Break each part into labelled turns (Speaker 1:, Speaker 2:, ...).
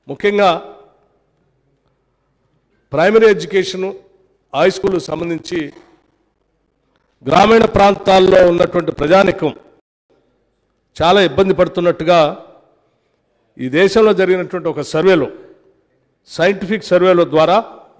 Speaker 1: ముఖ్యంగా primary education high school సంబంధించి గ్రామీణ ప్రాంతాల్లో ఉన్నటువంటి ప్రజానికం చాలా ఇబ్బంది పడుతున్నట్టుగా ఈ దేశంలో జరిగినటువంటి ఒక సర్వేలో సైంటిఫిక్ సర్వేలో ద్వారా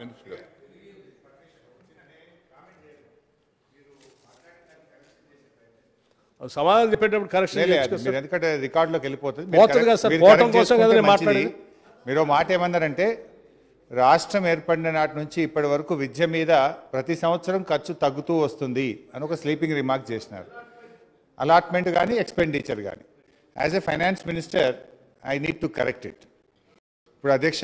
Speaker 1: సమాధానం చెప్పేటప్పుడు కరెక్షన్
Speaker 2: లేదు,
Speaker 1: చేయొచ్చు
Speaker 2: లేదు,
Speaker 1: కదా
Speaker 2: మీరు
Speaker 1: సార్.
Speaker 2: ఎందుకంటే రికార్డులోకి వెళ్ళిపోతుంది
Speaker 1: పోతుంది
Speaker 2: correct-
Speaker 1: కదా సార్,
Speaker 2: మీరు
Speaker 1: పోవటం
Speaker 2: correct
Speaker 1: కోసం కదా
Speaker 2: చేసుకుంటే
Speaker 1: నేను
Speaker 2: మంచిది.
Speaker 1: మాట్లాడేది.
Speaker 2: మీరు ఓ మాట ఏమన్నారంటే రాష్ట్రం ఏర్పడిన నాటి నుంచి ఇప్పటి వరకు విద్య మీద ప్రతి సంవత్సరం ఖర్చు తగ్గుతూ వస్తుంది అని ఒక స్లీపింగ్ రిమార్క్ చేసినారు అలాట్మెంట్ కానీ ఎక్స్పెండిచర్ కానీ as a finance minister I need to correct it ఇప్పుడు అధ్యక్ష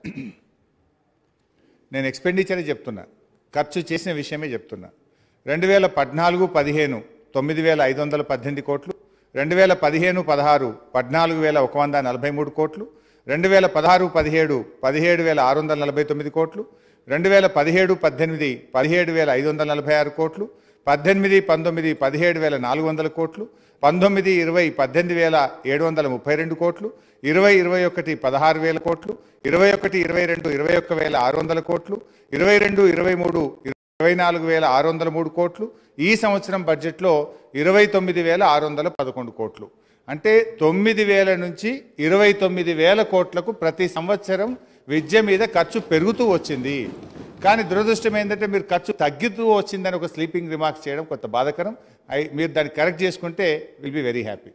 Speaker 2: నేను ఎక్స్పెండిచరే చెప్తున్నా ఖర్చు చేసిన విషయమే చెప్తున్నా రెండు వేల పద్నాలుగు పదిహేను తొమ్మిది వేల ఐదు వందల పద్దెనిమిది కోట్లు రెండు వేల పదిహేను పదహారు పద్నాలుగు వేల ఒక వంద నలభై మూడు కోట్లు రెండు వేల పదహారు పదిహేడు పదిహేడు వేల ఆరు వందల నలభై తొమ్మిది కోట్లు రెండు వేల పదిహేడు పద్దెనిమిది పదిహేడు వేల ఐదు వందల నలభై ఆరు కోట్లు పద్దెనిమిది పంతొమ్మిది పదిహేడు వేల నాలుగు వందల కోట్లు పంతొమ్మిది ఇరవై పద్దెనిమిది వేల ఏడు వందల ముప్పై రెండు కోట్లు ఇరవై ఇరవై ఒకటి పదహారు వేల కోట్లు ఇరవై ఒకటి ఇరవై రెండు ఇరవై ఒక్క వేల ఆరు వందల కోట్లు ఇరవై రెండు ఇరవై మూడు ఇరవై నాలుగు వేల ఆరు వందల మూడు కోట్లు ఈ సంవత్సరం బడ్జెట్లో ఇరవై తొమ్మిది వేల ఆరు వందల పదకొండు కోట్లు అంటే తొమ్మిది వేల నుంచి ఇరవై తొమ్మిది వేల కోట్లకు ప్రతి సంవత్సరం విద్య మీద ఖర్చు పెరుగుతూ వచ్చింది కానీ దురదృష్టం ఏంటంటే మీరు ఖర్చు తగ్గుతూ వచ్చిందని ఒక స్లీపింగ్ రిమార్క్స్ చేయడం కొంత బాధకరం ఐ మీరు దాన్ని కరెక్ట్ చేసుకుంటే will be very happy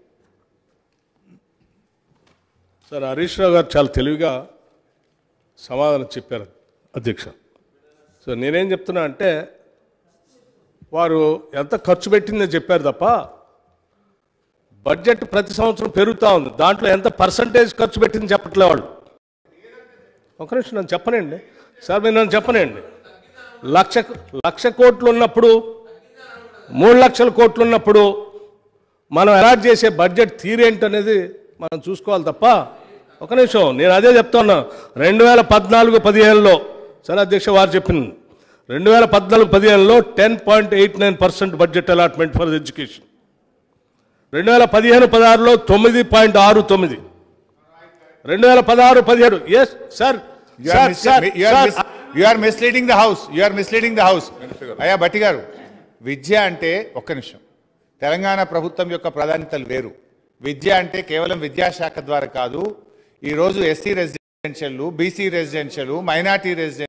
Speaker 1: sir Harish Rao garu చాలా తెలివిగా సమాధానం చెప్పారు అధ్యక్ష సో నేనేం చెప్తున్నా అంటే వారు ఎంత ఖర్చు పెట్టిందని చెప్పారు తప్ప బడ్జెట్ ప్రతి సంవత్సరం పెరుగుతూ ఉంది దాంట్లో ఎంత పర్సంటేజ్ ఖర్చు పెట్టింది చెప్పట్లే వాళ్ళు ఒక నిమిషం నన్ను చెప్పనండి సార్ మీరు నన్ను చెప్పనండి లక్ష లక్ష కోట్లు ఉన్నప్పుడు మూడు లక్షల కోట్లు ఉన్నప్పుడు మనం అలాట్ చేసే బడ్జెట్ తీరేంటి అనేది మనం చూసుకోవాలి తప్ప ఒక నిమిషం నేను అదే చెప్తున్నా రెండు వేల పద్నాలుగు పదిహేనులో సరే అధ్యక్ష వారు చెప్పింది రెండు వేల పద్నాలుగు పదిహేనులో ten point eight nine percent budget allotment for education రెండు వేల పదిహేను పదహారులో తొమ్మిది పాయింట్ ఆరు తొమ్మిది రెండు వేల పదహారు పదిహేడు yes sir
Speaker 2: You are,
Speaker 1: sir
Speaker 2: mis-
Speaker 1: sir
Speaker 2: you, are
Speaker 1: sir
Speaker 2: mis- you are misleading the house. You are misleading the house. అయ్యా భట్టి గారు విద్య అంటే ఒక్క నిమిషం తెలంగాణ ప్రభుత్వం యొక్క ప్రాధాన్యతలు వేరు విద్య అంటే కేవలం విద్యాశాఖ ద్వారా కాదు ఈరోజు SC residential BC residential minority residential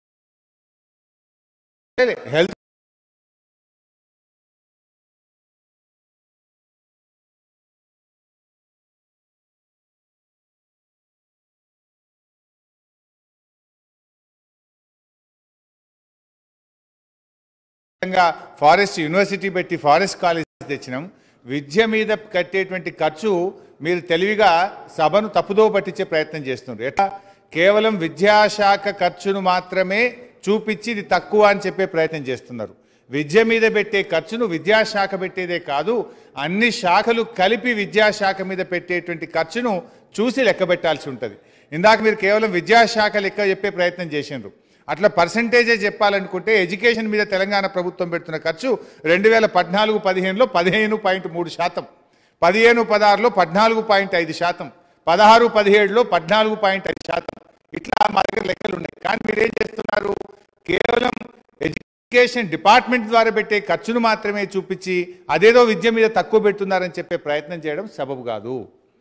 Speaker 2: health విధంగా ఫారెస్ట్ యూనివర్సిటీ పెట్టి ఫారెస్ట్ కాలేజ్ తెచ్చినాం విద్య మీద కట్టేటువంటి ఖర్చు మీరు తెలివిగా సభను తప్పుదో పట్టించే ప్రయత్నం చేస్తున్నారు ఎట్లా కేవలం విద్యాశాఖ ఖర్చును మాత్రమే చూపించి ఇది తక్కువ అని చెప్పే ప్రయత్నం చేస్తున్నారు విద్య మీద పెట్టే ఖర్చును విద్యాశాఖ పెట్టేదే కాదు అన్ని శాఖలు కలిపి విద్యాశాఖ మీద పెట్టేటువంటి ఖర్చును చూసి లెక్క పెట్టాల్సి ఉంటుంది ఇందాక మీరు కేవలం విద్యాశాఖ లెక్క చెప్పే ప్రయత్నం చేసిండ్రు అట్లా పర్సంటేజే చెప్పాలనుకుంటే ఎడ్యుకేషన్ మీద తెలంగాణ ప్రభుత్వం పెడుతున్న ఖర్చు రెండు వేల పద్నాలుగు పదిహేనులో పదిహేను పాయింట్ మూడు శాతం పదిహేను పదహారులో పద్నాలుగు పాయింట్ ఐదు శాతం పదహారు పదిహేడులో పద్నాలుగు పాయింట్ ఐదు శాతం ఇట్లా మా దగ్గర లెక్కలు ఉన్నాయి కానీ మీరు ఏం చేస్తున్నారు కేవలం ఎడ్యుకేషన్ డిపార్ట్మెంట్ ద్వారా పెట్టే ఖర్చును మాత్రమే చూపించి అదేదో విద్య మీద తక్కువ పెడుతున్నారని చెప్పే ప్రయత్నం చేయడం సబబు కాదు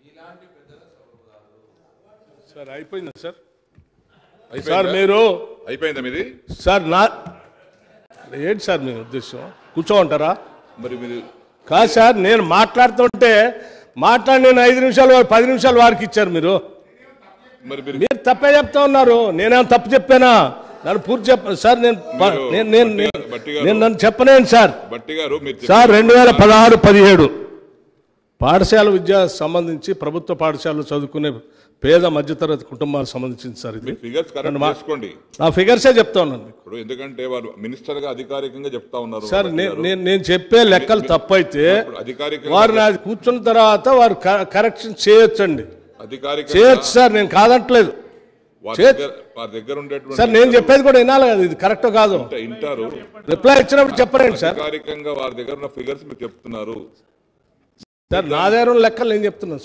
Speaker 1: సార్ అయిపోయిందా సార్ సార్
Speaker 3: అయిపోయిందా?
Speaker 1: మీరు
Speaker 3: అయిపోయిందా మీది
Speaker 1: సార్ నా ఏంటి సార్ మీ ఉద్దేశం కూర్చోమంటారా
Speaker 3: మరి మీరు
Speaker 1: కాదు సార్ నేను మాట్లాడుతుంటే మాట్లాడి నేను ఐదు నిమిషాలు వారు పది నిమిషాలు వారికి ఇచ్చారు మీరు
Speaker 3: మరి మీరు
Speaker 1: మీరు తప్పే చెప్తా ఉన్నారు నేనేం తప్పు చెప్పానా నన్ను పూర్తి చెప్ప సార్ నేను ప-
Speaker 3: మీరు
Speaker 1: నేను నేను
Speaker 3: బట్టి గారు- బట్టి గారు-
Speaker 1: నేను నన్ను చెప్పలేను సార్
Speaker 3: బట్టి గారు మీరు
Speaker 1: సార్ రెండు వేల పదహారు పదిహేడు పాఠశాల విద్య సంబంధించి ప్రభుత్వ పాఠశాలలో చదువుకునే పేద మధ్యతరగతి కుటుంబాలకు సంబంధించింది సార్ ఇది
Speaker 3: ఫిగర్స్ కరెక్ట్
Speaker 1: నన్ను మా-
Speaker 3: చేసుకోండి
Speaker 1: నా ఫిగర్సే చెప్తా ఉన్నాను మీకు.
Speaker 3: ఇప్పుడు ఎందుకంటే వారు మినిస్టర్ గా అధికారికంగా చెప్తా ఉన్నారు
Speaker 1: సార్
Speaker 3: బట్టి
Speaker 1: నేను
Speaker 3: గారు.
Speaker 1: నేను నేను చెప్పే లెక్కలు తప్పైతే
Speaker 3: ఇప్పుడు అధికారికంగా
Speaker 1: వారు నాది కూర్చున్న తర్వాత వారు క- కరెక్షన్ చేయొచ్చండి
Speaker 3: అధికారికంగా
Speaker 1: చేయొచ్చు సార్ నేను కాదంటలేదు
Speaker 3: వారి
Speaker 1: చే-
Speaker 3: దగ్గర వారి దగ్గర ఉండేటువంటి
Speaker 1: సార్ నేను చెప్పేది కూడా వినాలి కదా ఇది కరెక్ట్ కాదు
Speaker 3: ఇంట- ఇంటారు
Speaker 1: రిప్లై ఇచ్చినప్పుడు చెప్పలేండి సార్
Speaker 3: అధికారికంగా వారి దగ్గర ఉన్న ఫిగర్స్ మీరు చెప్తున్నారు
Speaker 1: సార్ నా దగ్గర ఉన్న లెక్కలు నేను చెప్తున్నాను సార్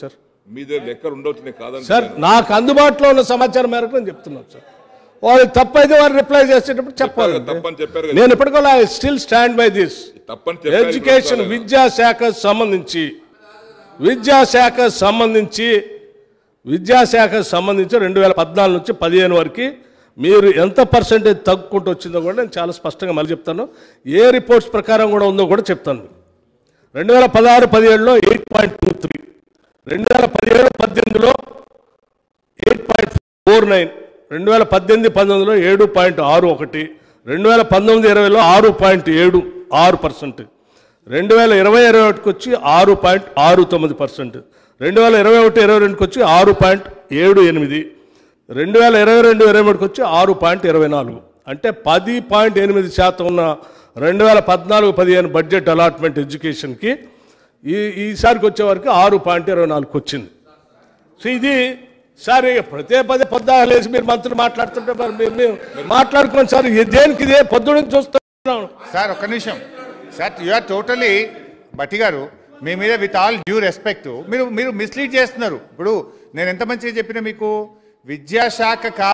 Speaker 3: మీ దగ్గర లెక్కలు ఉండవచ్చు నేను కాదని
Speaker 1: సార్ నాకు అందుబాటులో ఉన్న సమాచారం మేరకు నేను చెప్తున్నాను సార్ వాళ్ళు తప్పైతే వారు రిప్లై చేసేటప్పుడు చెప్పాలి
Speaker 3: తప్పని చెప్పారు కదా.
Speaker 1: నేను ఇప్పటికల్లా I still stand by this
Speaker 3: తప్పని చెప్పారు
Speaker 1: ఎడ్యుకేషన్
Speaker 3: ఇప్పుడు
Speaker 1: విద్యాశాఖ సంబంధించి విద్యాశాఖ సంబంధించి విద్యాశాఖ సంబంధించి రెండు వేల పద్నాలుగు నుంచి పదిహేను వరకు మీరు ఎంత పర్సెంటేజ్ తగ్గుకుంటూ వచ్చిందో కూడా నేను చాలా స్పష్టంగా మళ్ళీ చెప్తాను ఏ రిపోర్ట్స్ ప్రకారం కూడా ఉందో కూడా చెప్తాను మీకు. రెండు వేల పదహారు పదిహేడులో ఎయిట్ పాయింట్ టూ త్రీ రెండు వేల పదిహేడు పద్దెనిమిదిలో ఎయిట్ పాయింట్ ఫోర్ నైన్ రెండు వేల పద్దెనిమిది పంతొమ్మిదిలో ఏడు పాయింట్ ఆరు ఒకటి రెండు వేల పంతొమ్మిది ఇరవైలో ఆరు పాయింట్ ఏడు ఆరు పర్సెంట్ రెండు వేల ఇరవై ఇరవై ఒకటికి వచ్చి ఆరు పాయింట్ ఆరు తొమ్మిది పర్సెంట్ రెండు వేల ఇరవై ఒకటి ఇరవై రెండుకి వచ్చి ఆరు పాయింట్ ఏడు ఎనిమిది రెండు వేల ఇరవై రెండు ఇరవై మూడుకి వచ్చి ఆరు పాయింట్ ఇరవై నాలుగు అంటే పది పాయింట్ ఎనిమిది శాతం ఉన్న రెండు వేల పద్నాలుగు పదిహేను బడ్జెట్ అలాట్మెంట్ ఎడ్యుకేషన్కి ఈ ఈసారికి వచ్చే వరకు ఆరు పాయింట్ ఇరవై నాలుగుకి వచ్చింది సో ఇది సార్ ఇక ప్రతి పదే పొద్దున లేచి మీరు మంత్రులు మాట్లాడుతుంటే మరి మీరు మీరు మాట్లాడుకోండి సార్ ఇది దేనికి ఇదే పొద్దు నుంచి చూస్తున్నాం
Speaker 2: సార్ ఒక్క నిమిషం sir you are totally Bhatti garu మీ మీద విత్ ఆల్ డ్యూ రెస్పెక్ట్ మీరు మీరు మిస్లీడ్ చేస్తున్నారు ఇప్పుడు నేను ఎంత మంచిగా చెప్పినా మీకు విద్యాశాఖ కా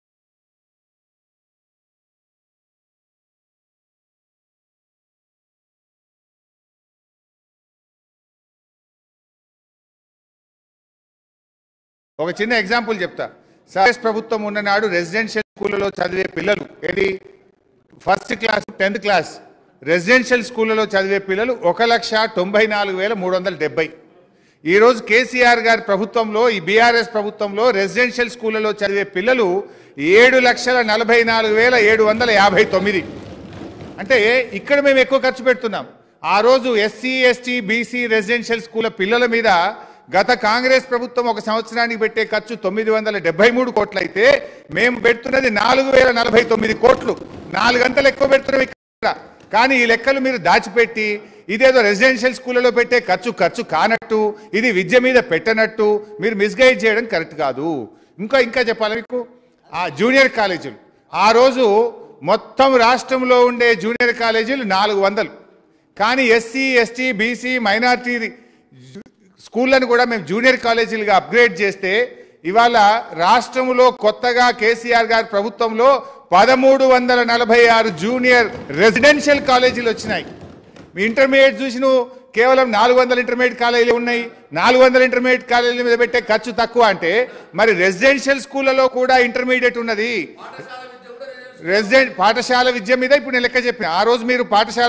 Speaker 2: ఒక చిన్న ఎగ్జాంపుల్ చెప్తా సార్ ప్రభుత్వం ఉన్న నాడు రెసిడెన్షియల్ స్కూళ్ళలో చదివే పిల్లలు ఏది first class tenth class residential స్కూళ్ళలో చదివే పిల్లలు ఒక లక్ష తొంభై నాలుగు వేల మూడు వందల డెబ్బై ఈరోజు కేసీఆర్ గారి ప్రభుత్వంలో ఈ బీఆర్ఎస్ ప్రభుత్వంలో రెసిడెన్షియల్ స్కూళ్ళలో చదివే పిల్లలు ఏడు లక్షల నలభై నాలుగు వేల ఏడు వందల యాభై తొమ్మిది అంటే ఇక్కడ మేము ఎక్కువ ఖర్చు పెడుతున్నాం ఆ రోజు ఎస్సీ ఎస్టీ బీసీ రెసిడెన్షియల్ స్కూళ్ళ పిల్లల మీద గత కాంగ్రెస్ ప్రభుత్వం ఒక సంవత్సరానికి పెట్టే ఖర్చు తొమ్మిది వందల డెబ్బై మూడు కోట్లు అయితే మేము పెడుతున్నది నాలుగు వేల నలభై తొమ్మిది కోట్లు నాలుగంతలు ఎక్కువ పెడుతున్నాం ఇక్కడ కానీ ఈ లెక్కలు మీరు దాచిపెట్టి ఇదేదో రెసిడెన్షియల్ స్కూళ్ళలో పెట్టే ఖర్చు ఖర్చు కానట్టు ఇది విద్య మీద పెట్టనట్టు మీరు మిస్గైడ్ చేయడం కరెక్ట్ కాదు ఇంకా ఇంకా చెప్పాలి మీకు ఆ జూనియర్ కాలేజీలు ఆ రోజు మొత్తం రాష్ట్రంలో ఉండే జూనియర్ కాలేజీలు నాలుగు వందలు కానీ ఎస్సీ ఎస్టీ బీసీ మైనార్టీ స్కూళ్ళను కూడా మేము జూనియర్ కాలేజీలుగా అప్గ్రేడ్ చేస్తే ఇవాళ రాష్ట్రంలో కొత్తగా కేసీఆర్ గారి ప్రభుత్వంలో పదమూడు వందల నలభై ఆరు జూనియర్ రెసిడెన్షియల్ కాలేజీలు వచ్చినాయి మీ ఇంటర్మీడియట్ చూసి నువ్వు కేవలం నాలుగు వందల ఇంటర్మీడియట్ కాలేజీలు ఉన్నాయి నాలుగు వందల ఇంటర్మీడియట్ కాలేజీల మీద పెట్టే ఖర్చు తక్కువ అంటే మరి రెసిడెన్షియల్ స్కూళ్ళలో కూడా ఇంటర్మీడియట్ ఉన్నది రెసిడెంట్ పాఠశాల విద్య మీద ఇప్పుడు నేను లెక్క చెప్పిన ఆ రోజు మీరు పాఠశాల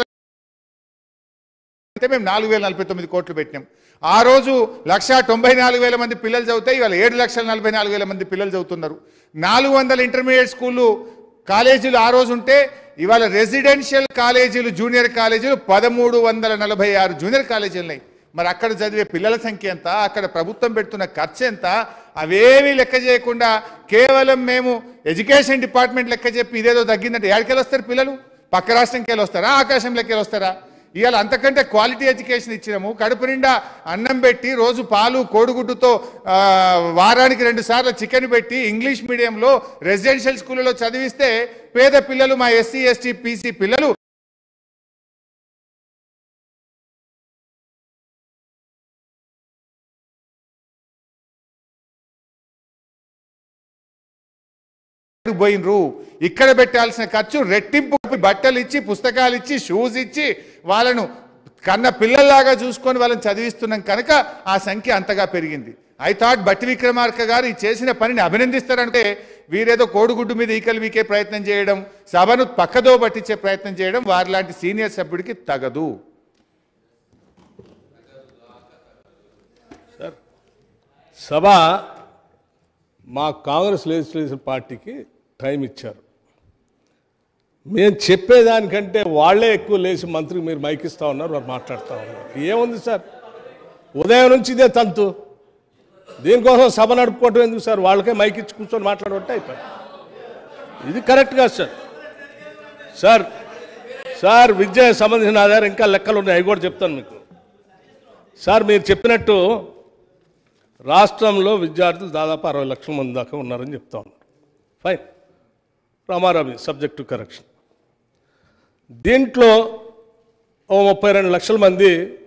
Speaker 2: అయితే మేము నాలుగు వేల నలభై తొమ్మిది కోట్లు పెట్టినాం ఆ రోజు లక్ష తొంభై నాలుగు వేల మంది పిల్లలు చదువుతాయి ఇవాళ ఏడు లక్షల నలభై నాలుగు వేల మంది పిల్లలు చదువుతున్నారు నాలుగు వందల ఇంటర్మీడియట్ స్కూళ్ళు కాలేజీలు ఆ రోజు ఉంటే ఇవాళ రెసిడెన్షియల్ కాలేజీలు జూనియర్ కాలేజీలు పదమూడు వందల నలభై ఆరు జూనియర్ కాలేజీలు ఉన్నాయి మరి అక్కడ చదివే పిల్లల సంఖ్య ఎంత అక్కడ ప్రభుత్వం పెడుతున్న ఖర్చు ఎంత అవేమీ లెక్క చేయకుండా కేవలం మేము ఎడ్యుకేషన్ డిపార్ట్మెంట్ లెక్క చెప్పి ఇదేదో తగ్గిందంటే ఎక్కడికి వస్తారు పిల్లలు పక్క రాష్ట్రంకి వెళ్ళి వస్తారా ఆకాశంలోకి వెళ్ళి వస్తారా ఇవాళ అంతకంటే క్వాలిటీ ఎడ్యుకేషన్ ఇచ్చినాము కడుపు నిండా అన్నం పెట్టి రోజు పాలు కోడిగుడ్డుతో ఆ, వారానికి రెండు సార్లు చికెన్ పెట్టి ఇంగ్లీష్ మీడియంలో రెసిడెన్షియల్ స్కూళ్ళలో చదివిస్తే పేద పిల్లలు మా ఎస్సీ ఎస్టీ పీసీ పిల్లలు పోయినరు ఇక్కడ పెట్టాల్సిన ఖర్చు రెట్టింపు బట్టలు ఇచ్చి పుస్తకాలు ఇచ్చి షూస్ ఇచ్చి వాళ్ళను కన్న పిల్లల్లాగా చూసుకొని వాళ్ళని చదివిస్తున్నాం కనుక ఆ సంఖ్య అంతగా పెరిగింది ఐ థాట్ బట్టి విక్రమార్క గారు ఈ చేసిన పనిని అభినందిస్తారంటే వీరేదో కోడిగుడ్డు మీద ఈకలు వీకే ప్రయత్నం చేయడం సభను పక్కదో పట్టించే ప్రయత్నం చేయడం వారి లాంటి సీనియర్ సభ్యుడికి తగదు
Speaker 1: సభ మా కాంగ్రెస్ లెజిస్లేటివ్ పార్టీకి టైం ఇచ్చారు మేము చెప్పేదానికంటే వాళ్ళే ఎక్కువ లేచి మంత్రికి మీరు మైక్ ఇస్తా ఉన్నారు వారు మాట్లాడుతూ ఉన్నారు ఏముంది సార్ ఉదయం నుంచి ఇదే తంతు దీనికోసం సభ నడుపుకోవటం ఎందుకు సార్ వాళ్ళకే మైక్ ఇచ్చి కూర్చొని మాట్లాడబట్టే అయిపోయి ఇది కరెక్ట్ కాదు సార్ సార్ సార్ విద్యకు సంబంధించిన నా దగ్గర ఇంకా లెక్కలు ఉన్నాయి అవి కూడా చెప్తాను మీకు సార్ మీరు చెప్పినట్టు రాష్ట్రంలో విద్యార్థులు దాదాపు అరవై లక్షల మంది దాకా ఉన్నారని చెప్తా ఉన్నారు ఫైన్ రామారావి సబ్జెక్ట్ టు కరెక్షన్ దీంట్లో ఓ ముప్పై రెండు లక్షల మంది